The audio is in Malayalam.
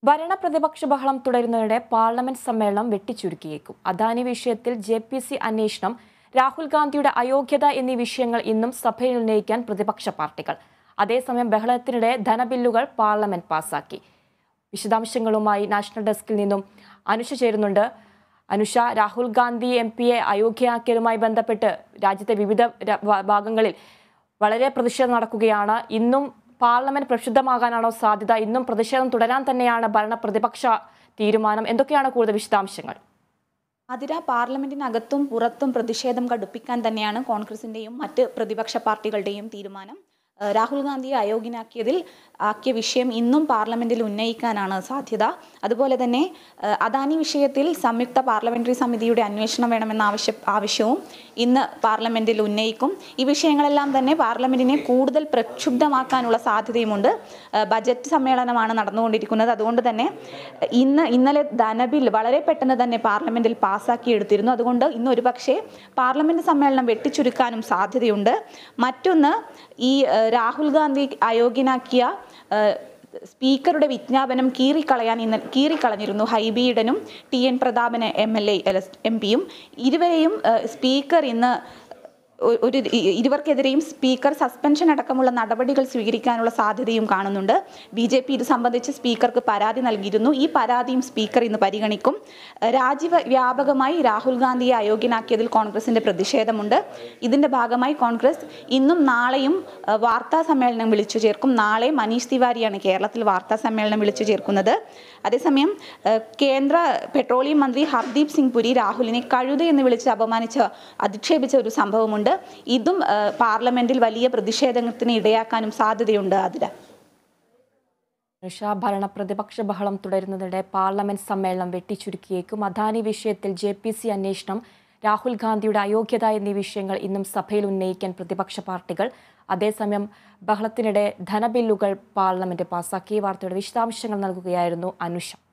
ഭരണപ്രതിപക്ഷ ബഹളം തുടരുന്നതിനിടെ പാർലമെന്റ് സമ്മേളനം വെട്ടിച്ചുരുക്കിയേക്കും അദാനി വിഷയത്തിൽ ജെ പി സി അന്വേഷണം രാഹുൽ ഗാന്ധിയുടെ അയോഗ്യത എന്നീ വിഷയങ്ങൾ ഇന്നും സഭയിൽ ഉന്നയിക്കാൻ പ്രതിപക്ഷ പാർട്ടികൾ അതേസമയം ബഹളത്തിനിടെ ധനബില്ലുകൾ പാർലമെന്റ് പാസാക്കി വിശദാംശങ്ങളുമായി നാഷണൽ ഡെസ്കിൽ നിന്നും അനുഷ ചേരുന്നുണ്ട് അനുഷ രാഹുൽ ഗാന്ധി എം പിയെ അയോഗ്യയാക്കിയതുമായി ബന്ധപ്പെട്ട് രാജ്യത്തെ വിവിധ ര- ഭാ- ഭാഗങ്ങളിൽ വളരെ പ്രതിഷേധം നടക്കുകയാണ് ഇന്നും പാർലമെന്റ് പ്രക്ഷുബ്ധമാകാനാണോ സാധ്യത ഇന്നും പ്രതിഷേധം തുടരാൻ തന്നെയാണ് ഭരണ പ്രതിപക്ഷ തീരുമാനം എന്തൊക്കെയാണ് കൂടുതൽ വിശദാംശങ്ങൾ അതിര പാർലമെന്റിനകത്തും പുറത്തും പ്രതിഷേധം കടുപ്പിക്കാൻ തന്നെയാണ് കോൺഗ്രസിന്റെയും മറ്റ് പ്രതിപക്ഷ പാർട്ടികളുടെയും തീരുമാനം ഏഹ് രാഹുൽ ഗാന്ധിയെ അയോഗ്യനാക്കിയതിൽ ആക്കിയ വിഷയം ഇന്നും പാർലമെന്റിൽ ഉന്നയിക്കാനാണ് സാധ്യത അതുപോലെ തന്നെ ഏഹ് അദാനി വിഷയത്തിൽ സംയുക്ത പാർലമെന്ററി സമിതിയുടെ അന്വേഷണം വേണമെന്ന ആവശ്യ ആവശ്യവും ഇന്ന് പാർലമെന്റിൽ ഉന്നയിക്കും ഈ വിഷയങ്ങളെല്ലാം തന്നെ പാർലമെന്റിനെ കൂടുതൽ പ്രക്ഷുബ്ധമാക്കാനുള്ള സാധ്യതയുമുണ്ട് ഏഹ് ബജറ്റ് സമ്മേളനമാണ് നടന്നുകൊണ്ടിരിക്കുന്നത് അതുകൊണ്ട് തന്നെ ഇന്ന് ഇന്നലെ ധനബിൽ വളരെ പെട്ടെന്ന് തന്നെ പാർലമെന്റിൽ പാസ്സാക്കി എടുത്തിരുന്നു അതുകൊണ്ട് ഇന്ന് ഒരുപക്ഷെ പാർലമെന്റ് സമ്മേളനം വെട്ടിച്ചുരുക്കാനും സാധ്യതയുണ്ട് മറ്റൊന്ന് ഈ ഏഹ്, രാഹുൽ ഗാന്ധി അയോഗ്യനാക്കിയ ഏഹ്, സ്പീക്കറുടെ വിജ്ഞാപനം കീറിക്കളയാൻ ഇന്ന് കീറിക്കളഞ്ഞിരുന്നു ഹൈബി ഈഡനും T N Prathapan M L A M പിയും ഇരുവരെയും ഏഹ്, സ്പീക്കർ ഇന്ന് ഒ- ഒരു ഇ- ഇരുവർക്കെതിരെയും സ്പീക്കർ സസ്പെൻഷൻ അടക്കമുള്ള നടപടികൾ സ്വീകരിക്കാനുള്ള സാധ്യതയും കാണുന്നുണ്ട് ബി ജെ പി ഇത് സംബന്ധിച്ച് സ്പീക്കർക്ക് പരാതി നൽകിയിരുന്നു ഈ പരാതിയും സ്പീക്കർ ഇന്ന് പരിഗണിക്കും ഏഹ് രാജ്യ വ്യാപകമായി രാഹുൽ ഗാന്ധിയെ അയോഗ്യനാക്കിയതിൽ കോൺഗ്രസിന്റെ പ്രതിഷേധമുണ്ട് ഇതിന്റെ ഭാഗമായി കോൺഗ്രസ് ഇന്നും നാളെയും ഏഹ് വാർത്താ സമ്മേളനം വിളിച്ചു ചേർക്കും നാളെ മനീഷ് തിവാരിയാണ് കേരളത്തിൽ വാർത്താ സമ്മേളനം വിളിച്ചു ചേർക്കുന്നത് അതേസമയം ഏഹ് കേന്ദ്ര പെട്രോളിയം മന്ത്രി ഹർദീപ് സിംഗ് പുരി രാഹുലിനെ കഴുത എന്ന് വിളിച്ച് അപമാനിച്ച് അധിക്ഷേപിച്ച ഒരു സംഭവമുണ്ട് ഇതും ഏഹ് പാർലമെന്റിൽ വലിയ പ്രതിഷേധത്തിന് ഇടയാക്കാനും സാധ്യതയുണ്ട് അതില അനുഷ ഭരണ പ്രതിപക്ഷ ബഹളം തുടരുന്നതിനിടെ പാർലമെന്റ് സമ്മേളനം വെട്ടിച്ചുരുക്കിയേക്കും അദാനി വിഷയത്തിൽ ജെ പി സി അന്വേഷണം രാഹുൽ ഗാന്ധിയുടെ അയോഗ്യത എന്നീ വിഷയങ്ങൾ ഇന്നും സഭയിൽ ഉന്നയിക്കാൻ പ്രതിപക്ഷ പാർട്ടികൾ അതേസമയം ബഹളത്തിനിടെ ധനബില്ലുകൾ പാർലമെന്റ് പാസാക്കി ഈ വാർത്തയുടെ വിശദാംശങ്ങൾ നൽകുകയായിരുന്നു അനുഷ